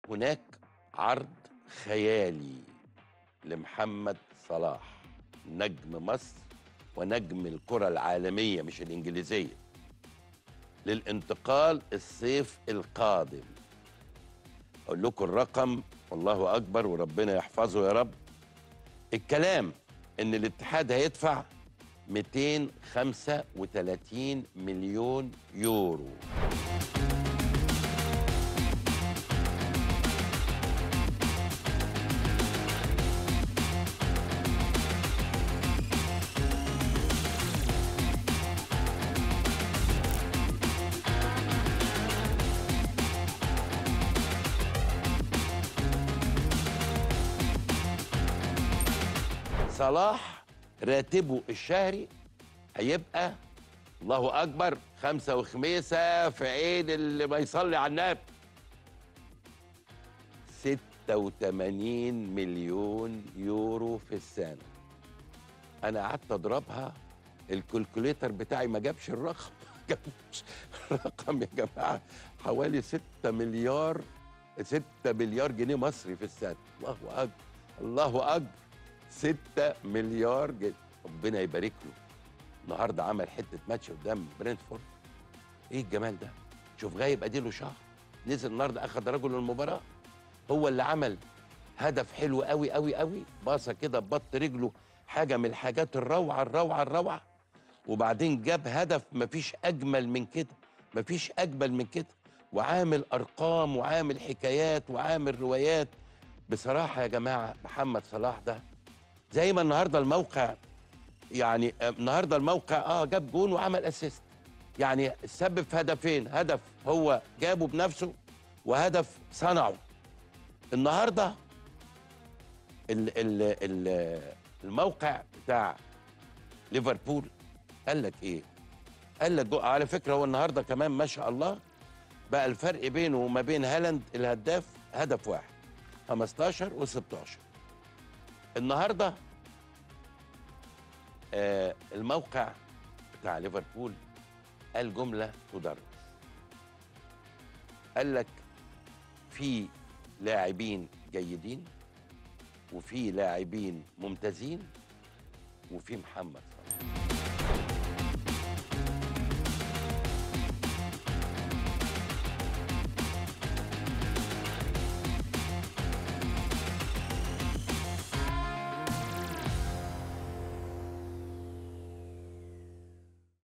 هناك عرض خيالي لمحمد صلاح نجم مصر ونجم الكرة العالمية مش الإنجليزية للانتقال الصيف القادم أقول لكم الرقم والله أكبر وربنا يحفظه يا رب الكلام إن الاتحاد هيدفع 235 مليون يورو صلاح راتبه الشهري هيبقى الله اكبر خمسه وخميسه في عيد اللي بيصلي على النبي 86 مليون يورو في السنه انا قعدت اضربها الكالكوليتر بتاعي ما جابش الرقم ما جابش الرقم يا جماعه حوالي 6 مليار 6 مليار جنيه مصري في السنه الله اكبر الله اكبر 6 مليار جنيه ربنا يبارك له النهارده عمل حته ماتش قدام برينتفورد ايه الجمال ده شوف غايب اديله شهر نزل النهارده اخذ رجل المباراه هو اللي عمل هدف حلو قوي قوي قوي باصه كده ببط رجله حاجه من الحاجات الروعه الروعه الروعه وبعدين جاب هدف مفيش اجمل من كده مفيش اجمل من كده وعامل ارقام وعامل حكايات وعامل روايات بصراحه يا جماعه محمد صلاح ده زي ما النهارده الموقع يعني آه، النهارده الموقع اه جاب جون وعمل اسيست يعني سبب في هدفين هدف هو جابه بنفسه وهدف صنعه النهارده ال ال ال الموقع بتاع ليفربول قال لك ايه قال لك جو- على فكره هو النهارده كمان ما شاء الله بقى الفرق بينه وما بين هالاند الهداف هدف واحد 15 و16 النهارده آه الموقع بتاع ليفربول قال جمله تدرس قال لك في لاعبين جيدين وفي لاعبين ممتازين وفي محمد صلاح